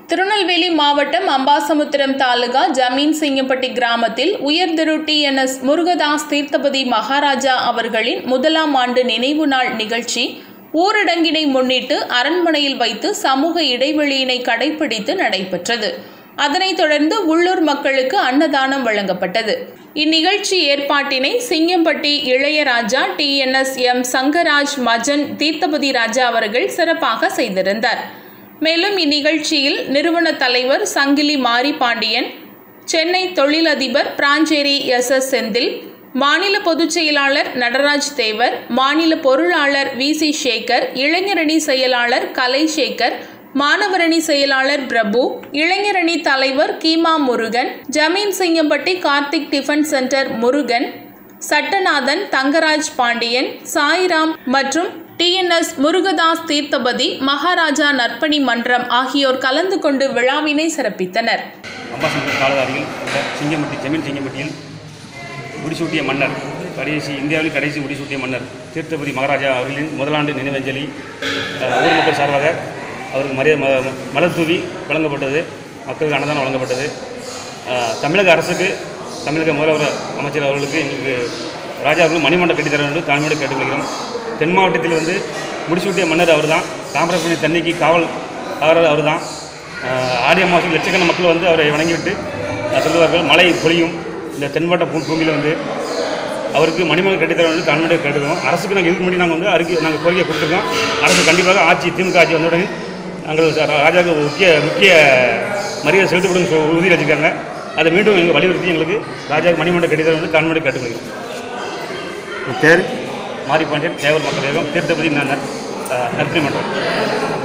திருநெல்வேலி மாவட்டம் அம்பாசமுத்திரம் தாலுகா ஜமீன் சிங்கப்பட்டி கிராமத்தில் உயர்திரு T N S Murugadas Theerthapathi Maharaja அவர்களின் முதலாம் ஆண்டு நினைவு நாள் நிகழ்ச்சி ஊரடங்கினை முன்னிட்டு அரண்மனையில் வைத்து சமூக இடைவெளியினை கடைபிடித்து நடைபெற்றது அதனைத் தொடர்ந்து உள்ளூர் மக்களுக்கு அன்னதானம் வழங்கப்பட்டது இந்நிகழ்ச்சி ஏற்பாட்டினை Singampatti Ilayaraja T N S M Sankaraj மஜன் தீர்த்தபதி ராஜா அவர்கள் சிறப்பாக செய்திருந்தார் மேலும் இந்நிகழ்ச்சியில் நிறுவன தலைவர் சங்கிலி மாரி பாண்டியன் சென்னை தொழிலதிபர் பிராஞ்சேரி எஸ் எஸ் செந்தில் மாநில பொதுச் செயலாளர் நடராஜ் தேவர் மாநில பொருளாளர் வி சி சேகர் இளைஞரணி செயலாளர் கலை சேகர் மாணவரணி செயலாளர் பிரபு இளைஞரணி தலைவர் கீமா முருகன் ஜமீன் சிங்கம்பட்டி கார்த்திக் டிஃபன் சென்டர் முருகன் சட்டநாதன் தங்கராஜ் பாண்டியன் சாய்ராம் மற்றும் டிஎன்எஸ் முருகதாஸ் தீர்த்தபதி மகாராஜா நற்பணி மன்றம் ஆகியோர் கலந்து கொண்டு விழாவினை சிறப்பித்தனர் அம்பாசமுத்திரம் தாலுகா அருகில் உள்ள சிங்கம்பட்டி ஜமீன் சிங்கம்பட்டியில் முடிசூட்டிய மன்னர் கடைசி இந்தியாவில் கடைசி முடிசூட்டிய மன்னர் தீர்த்தபதி மகாராஜா அவர்களின் முதலாண்டு நினைவஞ்சலி அஹ், ஊர் மக்கள் சார்பாக அவருக்கு மரியாதை ம- மலர் தூவி வழங்கப்பட்டது மக்களுக்கு அன்னதானம் வழங்கப்பட்டது அஹ், தமிழக அரசுக்கு தமிழக முதல்வர் அமைச்சர் அவர்களுக்கு எங்களுக்கு ராஜா அவர்கள் மணிமண்டபம் கட்டித்தர வேண்டும் தாழ்மையோடு கேட்டுக்கொள்கிறோம் தென் மாவட்டத்தில் வந்து முடிசூட்டிய மன்னர் அவர் தான் தாமிரபரணி தண்ணிக்கு காவல் ஆகிறது அவர் தான் ஆடி அமாவாசை லட்சக்கணக்கான மக்கள் வந்து அவரை வணங்கிவிட்டு அஹ், சொல்லுவார்கள் மழை பொழியும் இந்த தென்மாவட்ட பூ பூமியில் வந்து அவருக்கு மணிமலை கட்டித்தர வேண்டும் தாழ்மையோடு கேட்டுக்கிறோம் அரசுக்கு நாங்கள் இதுக்கு முன்னாடி நாங்கள் வந்து அறிக்கை நாங்கள் கோரிக்கை கொடுத்துருக்கோம் அரசு கண்டிப்பாக ஆட்சி திமுக ஆட்சி வந்த உடனே நாங்கள் ச- ராஜாவுக்கு முக்கிய முக்கிய மரியாதை செலுத்தப்படும் சொ- உறுதி வச்சுருக்காங்க அதை மீண்டும் எங்கள் வலியுறுத்தி எங்களுக்கு ராஜாவுக்கு மணிமண்டை கட்டித்தர வந்து தாழ்மையோடு கேட்டுக்கொள்கிறோம் பேர் மாரி பாண்டியன் தேவர் மக்கள் இயக்கம் தீர்த்தபதி ந- நற்- அஹ், நற்பணி மன்றம்